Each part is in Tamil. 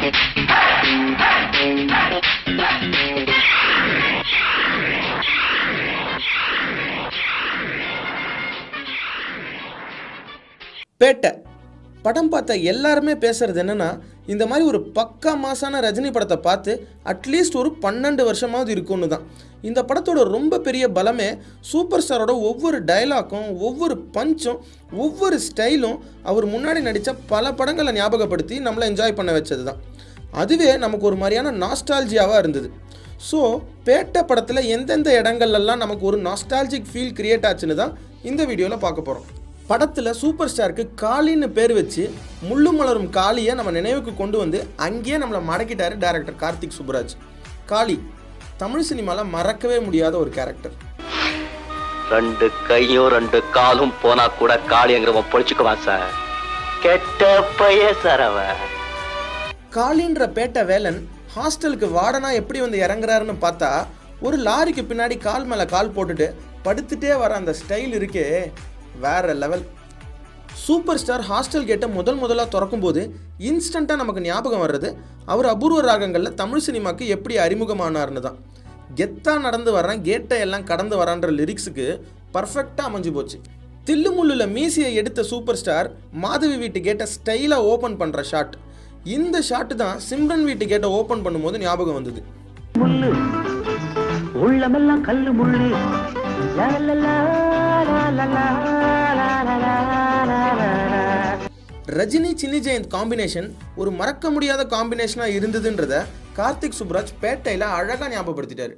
பேட்டை படம் பார்த்த எல்லாருமே பேசுறது என்னன்னா இந்த மாதிரி ஒரு பக்கா மாசான ரஜினி படத்தை பார்த்து அட்லீஸ்ட் ஒரு பன்னெண்டு வருஷமாவது இருக்கும்னு தான் இந்த படத்தோட ரொம்ப பெரிய பலமே சூப்பர் ஸ்டாரோட ஒவ்வொரு டயலாக்கும் ஒவ்வொரு பஞ்சும் ஒவ்வொரு ஸ்டைலும் அவர் முன்னாடி நடித்த பல படங்களை ஞாபகப்படுத்தி நம்மளை என்ஜாய் பண்ண வச்சது தான் அதுவே நமக்கு ஒரு மாதிரியான நாஸ்டால்ஜியாவாக இருந்தது ஸோ பேட்டை படத்தில் எந்தெந்த இடங்கள்லாம் நமக்கு ஒரு நாஸ்டாலஜிக் ஃபீல் கிரியேட் ஆச்சுன்னு தான் இந்த வீடியோவில் பார்க்க போகிறோம் படத்தில் சூப்பர் ஸ்டாருக்கு காளின்னு பேர் வச்சு முள்ளு மலரும் காளியை நம்ம நினைவுக்கு கொண்டு வந்து அங்கேயே நம்மளை மடக்கிட்டாரு டைரக்டர் கார்த்திக் சுப்புராஜ் காளி தமிழ் சினிமாவில் மறக்கவே முடியாத ஒரு கேரக்டர் ரெண்டு கையும் ரெண்டு காலும் போனா கூட காளிங்கிறவன் பொழிச்சுக்குவான் சார் கெட்ட பைய சார் அவன் காளின்ற பேட்டை வேலன் ஹாஸ்டலுக்கு வார்டனா எப்படி வந்து இறங்குறாருன்னு பார்த்தா ஒரு லாரிக்கு பின்னாடி கால் மேலே கால் போட்டுட்டு படுத்துட்டே வர அந்த ஸ்டைல் இருக்கே வேற லெவல் சூப்பர் ஸ்டார் ஹாஸ்டல் கேட்டை முதல் முதலாக திறக்கும்போது இன்ஸ்டண்ட்டாக நமக்கு ஞாபகம் வர்றது அவர் அபூர்வ ராகங்களில் தமிழ் சினிமாக்கு எப்படி அறிமுகமானார்னு தான் கெத்தா நடந்து வர்றேன் கேட்டை எல்லாம் கடந்து வரான்ற லிரிக்ஸுக்கு பர்ஃபெக்டாக அமைஞ்சு போச்சு தில்லுமுள்ளுல மீசியை எடுத்த சூப்பர் ஸ்டார் மாதவி வீட்டு கேட்டை ஸ்டைலாக ஓப்பன் பண்ணுற ஷாட் இந்த ஷாட்டு தான் சிம்ரன் வீட்டு கேட்டை ஓப்பன் பண்ணும்போது ஞாபகம் வந்தது முள்ளு உள்ளமெல்லாம் கல்லு முள்ளு லா லா லா லா லா லா லா லா லா லா லா லா. ரஜினி சின்னி ஜெயந்த் காம்பினேஷன் ஒரு மறக்க முடியாத காம்பினேஷனாக இருந்ததுன்றத கார்த்திக் சுப்ராஜ் பேட்டையில் அழகாக ஞாபகப்படுத்திட்டாரு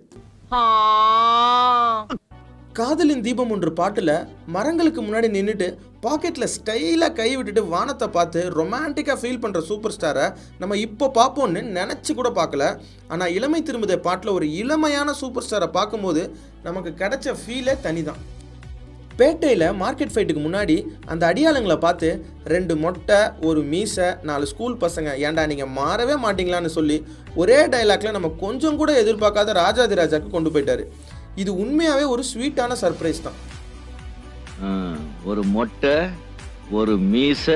காதலின் தீபம் ஒன்று பாட்டுல மரங்களுக்கு முன்னாடி நின்றுட்டு பாக்கெட்ல ஸ்டைலா கை விட்டுட்டு வானத்தை பார்த்து ரொமான்டிக்கா ஃபீல் பண்ற சூப்பர் ஸ்டாரை நம்ம இப்போ பார்ப்போம்னு நினைச்சு கூட பார்க்கல ஆனா இளமை திரும்புதே பாட்டில் ஒரு இளமையான சூப்பர் ஸ்டாரை பார்க்கும்போது நமக்கு கிடைச்ச ஃபீலே தனிதான் பேட்டையில் மார்க்கெட் ஃபைட்டுக்கு முன்னாடி அந்த அடியாளுங்களை பார்த்து ரெண்டு மொட்டை ஒரு மீசை நாலு ஸ்கூல் பசங்க ஏன்டா நீங்கள் மாறவே மாட்டீங்களான்னு சொல்லி ஒரே டைலாக்ல நம்ம கொஞ்சம் கூட எதிர்பார்க்காத ராஜாதி ராஜாக்கு கொண்டு போயிட்டாரு இது உண்மையாகவே ஒரு ஸ்வீட்டான சர்ப்ரைஸ் தான் ஆ, ஒரு மொட்டை ஒரு மீச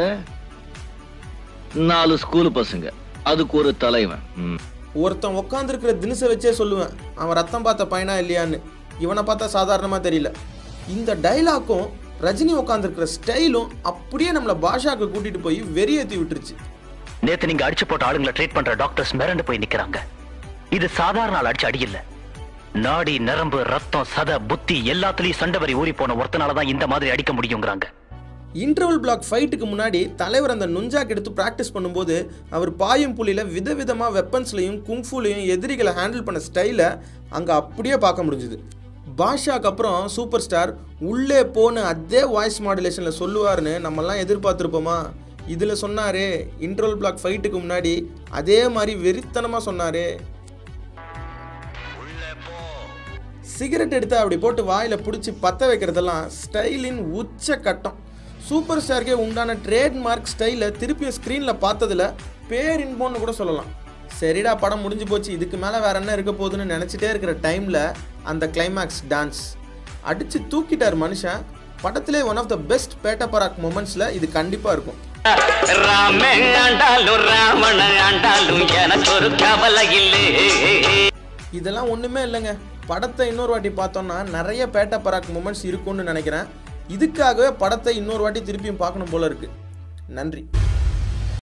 நாலு ஸ்கூல் பசங்க அதுக்கு ஒரு தலைவன் ம். ஒருத்தன் உட்காந்துருக்கிற தினசை வச்சே சொல்லுவேன் அவன் ரத்தம் பார்த்த பையனா இல்லையான்னு இவனை பார்த்தா சாதாரணமாக தெரியல இந்த டைலாக்கும் ரஜினி உட்காந்துருக்கிற ஸ்டைலும் அப்படியே நம்மளை பாஷாக்கு கூட்டிட்டு போய் வெறியேற்றி விட்டுருச்சு நேத்து நீங்க அடிச்சு போட்ட ஆளுங்களை ட்ரீட் பண்ற டாக்டர்ஸ் மிரண்டு போய் நிக்கிறாங்க இது சாதாரண ஆள் அடிச்ச அடி இல்ல நாடி நரம்பு ரத்தம் சத புத்தி எல்லாத்துலயும் சண்டை வரி ஊறி போன ஒருத்தனால தான் இந்த மாதிரி அடிக்க முடியுங்கிறாங்க இன்டர்வல் பிளாக் ஃபைட்டுக்கு முன்னாடி தலைவர் அந்த நுஞ்சாக் எடுத்து ப்ராக்டிஸ் பண்ணும்போது அவர் பாயும் புலியில் விதவிதமாக வெப்பன்ஸ்லையும் குங்ஃபுலையும் எதிரிகளை ஹேண்டில் பண்ண ஸ்டைலை அங்கே அப்படியே பார்க்க முடிஞ்சுது பாஷாக்கு அப்புறம் சூப்பர் ஸ்டார் உள்ளே போன அதே வாய்ஸ் மாடுலேஷனில் சொல்லுவார்னு நம்மெல்லாம் எதிர்பார்த்துருப்போமா இதில் சொன்னாரே இன்டர்வல் பிளாக் ஃபைட்டுக்கு முன்னாடி அதே மாதிரி வெறித்தனமாக சொன்னாரே சிகரெட் எடுத்து அப்படி போட்டு வாயில் பிடிச்சி பற்ற வைக்கிறதெல்லாம் ஸ்டைலின் உச்ச கட்டம் சூப்பர் ஸ்டாருக்கே உண்டான ட்ரேட்மார்க் ஸ்டைலை திருப்பியும் ஸ்க்ரீனில் பார்த்ததுல பேரின்போன்னு கூட சொல்லலாம் சரிடா படம் முடிஞ்சு போச்சு இதுக்கு மேலே வேற என்ன இருக்க போகுதுன்னு நினச்சிட்டே இருக்கிற டைமில் அந்த கிளைமேக்ஸ் டான்ஸ் அடித்து தூக்கிட்டார் மனுஷன் படத்திலே one of the best Petta Paraak மூமெண்ட்ஸில் இது கண்டிப்பாக இருக்கும் ராமே ஆண்டாலும் ராவண ஆண்டாலும் எனக்கு ஒரு கவலை இல்லை இதெல்லாம் ஒன்றுமே இல்லைங்க படத்தை இன்னொரு வாட்டி பார்த்தோம்னா நிறைய பேட்ட பராக் மூமெண்ட்ஸ் இருக்கும்னு நினைக்கிறேன் இதுக்காகவே படத்தை இன்னொரு வாட்டி திருப்பியும் பார்க்கணும் போல இருக்கு நன்றி